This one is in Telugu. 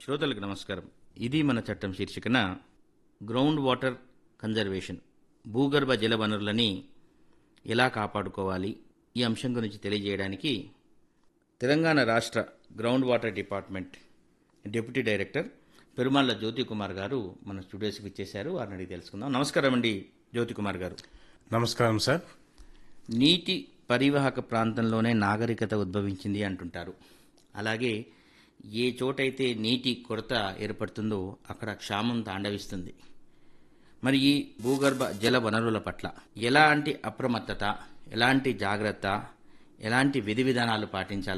శ్రోతలకు నమస్కారం ఇది మన చట్టం శీర్షికన గ్రౌండ్ వాటర్ కన్జర్వేషన్ భూగర్భ జల వనరులని ఎలా కాపాడుకోవాలి ఈ అంశం గురించి తెలియజేయడానికి తెలంగాణ రాష్ట్ర ground water department deputy director Perumalla Jyothi Kumar garu మన స్టూడియోస్కి ఇచ్చేశారు వారిని అడిగి తెలుసుకుందాం నమస్కారం అండి జ్యోతి కుమార్ గారు నమస్కారం సార్ నీటి పరివాహక ప్రాంతంలోనే నాగరికత ఉద్భవించింది అంటుంటారు అలాగే ఏ చోటైతే నీటి కొరత ఏర్పడుతుందో అక్కడ క్షామం తాండవిస్తుంది మరి ఈ భూగర్భ జల వనరుల పట్ల ఎలాంటి అప్రమత్తత ఎలాంటి జాగ్రత్త ఎలాంటి విధి విధానాలు పాటించాలి